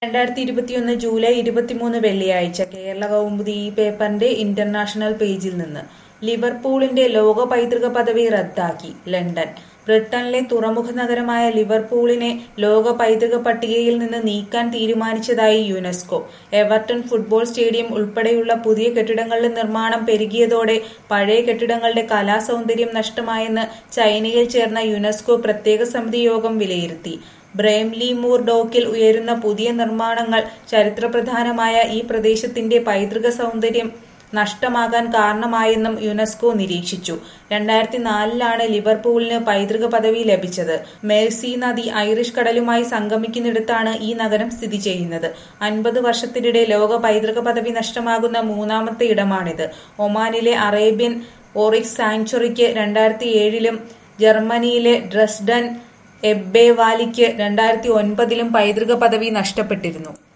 രണ്ടായിരത്തി ഇരുപത്തിയൊന്ന് ജൂലൈ ഇരുപത്തിമൂന്ന് വെള്ളിയാഴ്ച കേരള കൗമുദി ഈ പേപ്പറിന്റെ ഇന്റർനാഷണൽ പേജിൽ നിന്ന് ലിവർപൂളിന്റെ ലോക പൈതൃക പദവി റദ്ദാക്കി ലണ്ടൻ ബ്രിട്ടനിലെ തുറമുഖ നഗരമായ ലിവർപൂളിനെ ലോക പൈതൃക പട്ടികയിൽ നിന്ന് നീക്കാൻ തീരുമാനിച്ചതായി യുനെസ്കോ എവർട്ടൺ ഫുട്ബോൾ സ്റ്റേഡിയം ഉൾപ്പെടെയുള്ള പുതിയ കെട്ടിടങ്ങളുടെ നിർമ്മാണം പെരുകിയതോടെ പഴയ കെട്ടിടങ്ങളുടെ കലാസൗന്ദര്യം നഷ്ടമായെന്ന് ചൈനയിൽ ചേർന്ന യുനെസ്കോ പ്രത്യേക സമിതി യോഗം വിലയിരുത്തി ബ്രേംലി മൂർ ഡോക്കിൽ ഉയരുന്ന പുതിയ നിർമ്മാണങ്ങൾ ചരിത്രപ്രധാനമായ ഈ പ്രദേശത്തിന്റെ പൈതൃക സൗന്ദര്യം നഷ്ടമാകാൻ കാരണമായെന്നും യുനെസ്കോ നിരീക്ഷിച്ചു രണ്ടായിരത്തി നാലിലാണ് ലിവർപൂളിന് പൈതൃക പദവി ലഭിച്ചത് മേഴ്സി നദി ഐറിഷ് കടലുമായി സംഗമിക്കുന്നിടത്താണ് ഈ നഗരം സ്ഥിതി ചെയ്യുന്നത് അൻപത് വർഷത്തിനിടെ ലോക പൈതൃക പദവി നഷ്ടമാകുന്ന മൂന്നാമത്തെ ഇടമാണിത് ഒമാനിലെ അറേബ്യൻ ഓറിക്സ് സാങ്ച്വറിക്ക് രണ്ടായിരത്തി ഏഴിലും ജർമ്മനിയിലെ ഡ്രസ്ഡൻ എബ്ബെ വാലിക്ക് രണ്ടായിരത്തി ഒൻപതിലും പൈതൃക പദവി നഷ്ടപ്പെട്ടിരുന്നു